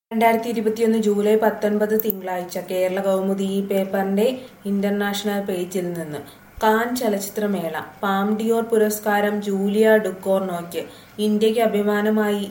രണ്ടായിരത്തി ഇരുപത്തിയൊന്ന് ജൂലൈ പത്തൊൻപത് തിങ്കളാഴ്ച കേരള കൗമുദി ഈ പേപ്പറിന്റെ ഇന്റർനാഷണൽ പേജിൽ നിന്ന് കാൻ ചലച്ചിത്രമേള പാം ഡിയോർ പുരസ്കാരം ജൂലിയ ഡുക്കോർണോയ്ക്ക് ഇന്ത്യക്ക് അഭിമാനമായി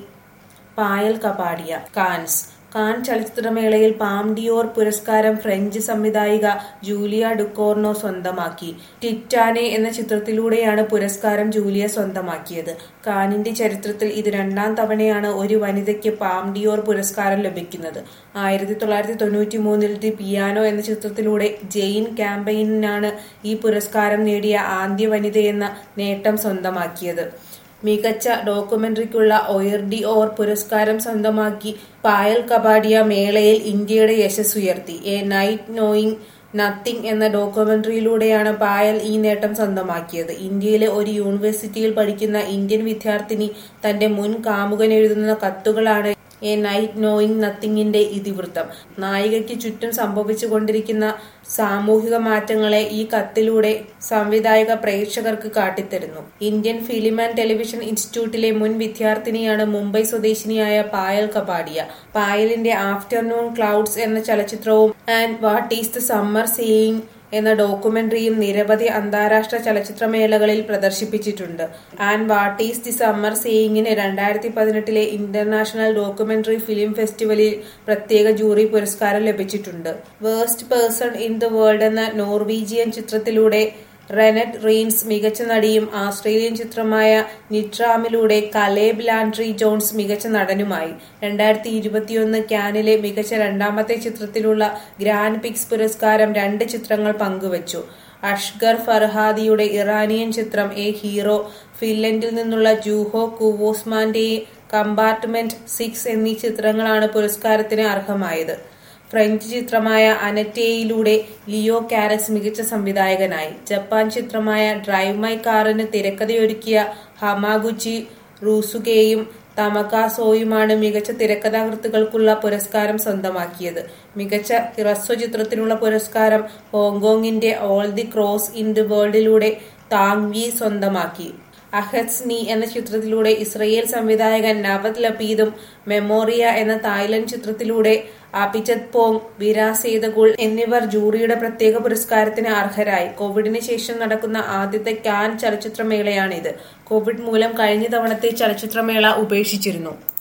പായൽ കപാടിയ കാൻസ് കാൻ ചലച്ചിത്രമേളയിൽ പാം ഡിയോർ പുരസ്കാരം ഫ്രഞ്ച് സംവിധായിക ജൂലിയ ഡുക്കോർണോ സ്വന്തമാക്കി ടിറ്റാനെ എന്ന ചിത്രത്തിലൂടെയാണ് പുരസ്കാരം ജൂലിയ സ്വന്തമാക്കിയത് കാനിന്റെ ചരിത്രത്തിൽ ഇത് രണ്ടാം തവണയാണ് ഒരു വനിതയ്ക്ക് പാം ഡിയോർ പുരസ്കാരം ലഭിക്കുന്നത് ആയിരത്തി തൊള്ളായിരത്തി തൊണ്ണൂറ്റി മൂന്നിൽ ദി പിയാനോ എന്ന ചിത്രത്തിലൂടെ ജെയിൻ ക്യാമ്പയിനാണ് ഈ പുരസ്കാരം നേടിയ ആദ്യ വനിതയെന്ന നേട്ടം സ്വന്തമാക്കിയത് മികച്ച ഡോക്യുമെന്ററിക്കുള്ള ഒയർഡി ഓർ പുരസ്കാരം സ്വന്തമാക്കി പായൽ കപാഡിയ മേളയിൽ ഇന്ത്യയുടെ യശസ്സുയർത്തി എ നൈറ്റ് നോയിങ് നത്തിങ് എന്ന ഡോക്യുമെന്ററിയിലൂടെയാണ് പായൽ ഈ നേട്ടം സ്വന്തമാക്കിയത് ഇന്ത്യയിലെ ഒരു യൂണിവേഴ്സിറ്റിയിൽ പഠിക്കുന്ന ഇന്ത്യൻ വിദ്യാർത്ഥിനി തന്റെ മുൻ കാമുകൻ എഴുതുന്ന കത്തുകളാണ് എ നൈറ്റ് നോയിങ് നത്തിങ്ങിന്റെ ഇതിവൃത്തം നായികയ്ക്ക് ചുറ്റും സംഭവിച്ചുകൊണ്ടിരിക്കുന്ന സാമൂഹിക മാറ്റങ്ങളെ ഈ കത്തിലൂടെ സംവിധായക പ്രേക്ഷകർക്ക് കാട്ടിത്തരുന്നു ഇന്ത്യൻ ഫിലിം ആൻഡ് ടെലിവിഷൻ ഇൻസ്റ്റിറ്റ്യൂട്ടിലെ മുൻ വിദ്യാർത്ഥിനിയാണ് മുംബൈ സ്വദേശിനിയായ പായൽ കപാഡിയ പായലിന്റെ ആഫ്റ്റർനൂൺ ക്ലൗഡ്സ് എന്ന ചലച്ചിത്രവും and what is the summer seeing എന്ന ഡോക്യുമെന്ററിയും നിരവധി അന്താരാഷ്ട്ര ചലച്ചിത്രമേളകളിൽ പ്രദർശിപ്പിച്ചിട്ടുണ്ട് and what is the summer സീയിങ്ങിന് രണ്ടായിരത്തി പതിനെട്ടിലെ ഇന്റർനാഷണൽ ഡോക്യുമെന്ററി ഫിലിം ഫെസ്റ്റിവലിൽ പ്രത്യേക ജൂറി പുരസ്കാരം ലഭിച്ചിട്ടുണ്ട് worst person in the world എന്ന നോർവീജിയൻ ചിത്രത്തിലൂടെ റെനറ്റ് റീൻസ് മികച്ച നടിയും ആസ്ട്രേലിയൻ ചിത്രമായ നിട്രാമിലൂടെ കലേബ് ലാൻഡ്രി ജോൺസ് മികച്ച നടനുമായി രണ്ടായിരത്തി ഇരുപത്തിയൊന്ന് ക്യാനിലെ മികച്ച രണ്ടാമത്തെ ചിത്രത്തിലുള്ള ഗ്രാൻഡ് പിക്സ് പുരസ്കാരം രണ്ട് ചിത്രങ്ങൾ പങ്കുവച്ചു അഷ്ഗർ ഫർഹാദിയുടെ ഇറാനിയൻ ചിത്രം എ ഹീറോ ഫിൻലൻഡിൽ നിന്നുള്ള ജൂഹോ കുവോസ്മാന്റെ കമ്പാർട്ട്മെന്റ് സിക്സ് എന്നീ ചിത്രങ്ങളാണ് പുരസ്കാരത്തിന് അർഹമായത് ഫ്രഞ്ച് ചിത്രമായ അനറ്റേയിലൂടെ ലിയോ കാരസ് മികച്ച സംവിധായകനായി ജപ്പാൻ ചിത്രമായ ഡ്രൈവ് മൈ കാറിന് തിരക്കഥയൊരുക്കിയ ഹമാഗുച്ചി റൂസുകയും തമകാസോയുമാണ് മികച്ച തിരക്കഥാകൃത്തുക്കൾക്കുള്ള പുരസ്കാരം സ്വന്തമാക്കിയത് മികച്ച ഹ്രസ്വ ചിത്രത്തിനുള്ള പുരസ്കാരം ഹോങ്കോങ്ങിന്റെ all the crows in the വേൾഡിലൂടെ താങ്വി സ്വന്തമാക്കി അഹത്സ്നി എന്ന ചിത്രത്തിലൂടെ ഇസ്രയേൽ സംവിധായകൻ നവത് ലപീദും മെമ്മോറിയ എന്ന തായ്ലൻഡ് ചിത്രത്തിലൂടെ അപിചത് പോങ് വിരാസേതകുൾ എന്നിവർ ജൂറിയുടെ പ്രത്യേക പുരസ്കാരത്തിന് അർഹരായി കോവിഡിന് ശേഷം നടക്കുന്ന ആദ്യത്തെ കാൻ ചലച്ചിത്രമേളയാണിത് കോവിഡ് മൂലം കഴിഞ്ഞ തവണത്തെ ചലച്ചിത്രമേള ഉപേക്ഷിച്ചിരുന്നു